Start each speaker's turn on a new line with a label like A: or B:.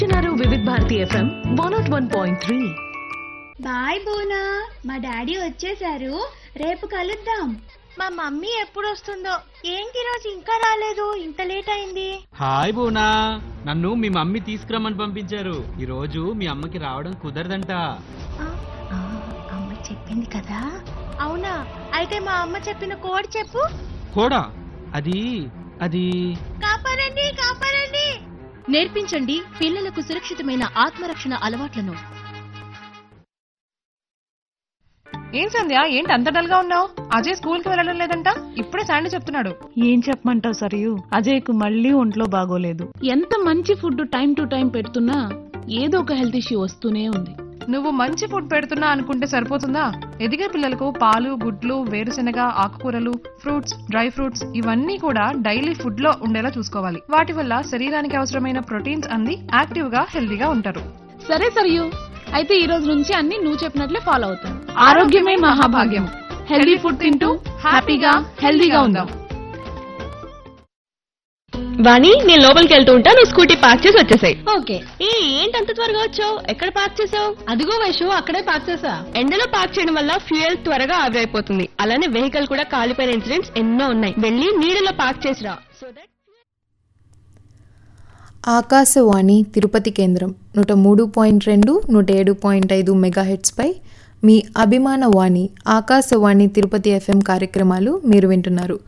A: వింటున్నారు Vividh Bharati FM one nought one point three
B: బాయ్ బోనా మా డాడీ వచ్చేసారు రేపు కలుద్దాం
C: మా మమ్మీ ఎప్పుడు వస్తుందో ఏంటి రోజు ఇంకా రాలేదు ఇంత లేట్ అయింది
D: హాయ్ బోనా నన్ను మీ మమ్మీ తీసుకురమ్మని పంపించారు ఈ రోజు మీ అమ్మకి రావడం కుదరదంట
C: అమ్మ చెప్పింది కదా అవునా అయితే మా అమ్మ చెప్పిన కోడ్ చెప్పు
D: కూడా అది అది
C: కాపాడండి కాపాడండి
E: నేర్పించండి పిల్లలకు సురక్షితమైన ఆత్మరక్షణ అలవాట్లను
F: ఏం సంధ్య ఏంటి అంత డల్ గా ఉన్నావు అజయ్ స్కూల్ కి వెళ్ళడం లేదంట ఇప్పుడే శాండీ చెప్తున్నాడు
G: ఏం చెప్పమంటావు సరియు అజయ్కు మళ్ళీ ఒంట్లో బాగోలేదు
H: ఎంత మంచి ఫుడ్ టైం టు టైం పెడుతున్నా ఏదో ఒక హెల్త్ ఇష్యూ వస్తూనే ఉంది
F: నువ్వు మంచి ఫుడ్ పెడుతున్నా అనుకుంటే సరిపోతుందా ఎదిగే పిల్లలకు పాలు గుడ్లు వేరుశెనగ ఆకుకూరలు ఫ్రూట్స్ డ్రై ఫ్రూట్స్ ఇవన్నీ కూడా డైలీ ఫుడ్ లో ఉండేలా చూసుకోవాలి వాటి వల్ల శరీరానికి అవసరమైన ప్రోటీన్స్ అంది యాక్టివ్ గా హెల్దీగా ఉంటారు
H: సరే సరియు అయితే ఈ రోజు నుంచి అన్ని నువ్వు చెప్పినట్లే ఫాలో అవుతాను ఆరోగ్యమే మహాభాగ్యం హెల్దీ ఫుడ్ తింటూ హ్యాపీగా హెల్దీగా ఉందాం
I: వాణి నేను లోపలికి వెళ్తూ ఉంటా నువ్వు స్కూటీ పార్క్ చేసి వచ్చేసాయి
E: ఓకే
I: ఏ ఏంటంత త్వరగా వచ్చావు ఎక్కడ పార్క్ చేసావు
E: అదిగో వైషు అక్కడే పార్క్ చేసా
I: ఎండలో పార్క్ చేయడం వల్ల ఫ్యూయల్ త్వరగా ఆవిరైపోతుంది అలానే వెహికల్ కూడా కాలిపోయిన ఇన్సిడెంట్స్ ఎన్నో ఉన్నాయి వెళ్ళి నీడలో పార్క్ చేసిరా సో దట్
J: ఆకాశవాణి తిరుపతి కేంద్రం నూట మూడు పాయింట్ రెండు నూట ఏడు పాయింట్ ఐదు మెగాహెట్స్పై మీ అభిమాన వాణి ఆకాశవాణి తిరుపతి ఎఫ్ఎం కార్యక్రమాలు మీరు వింటున్నారు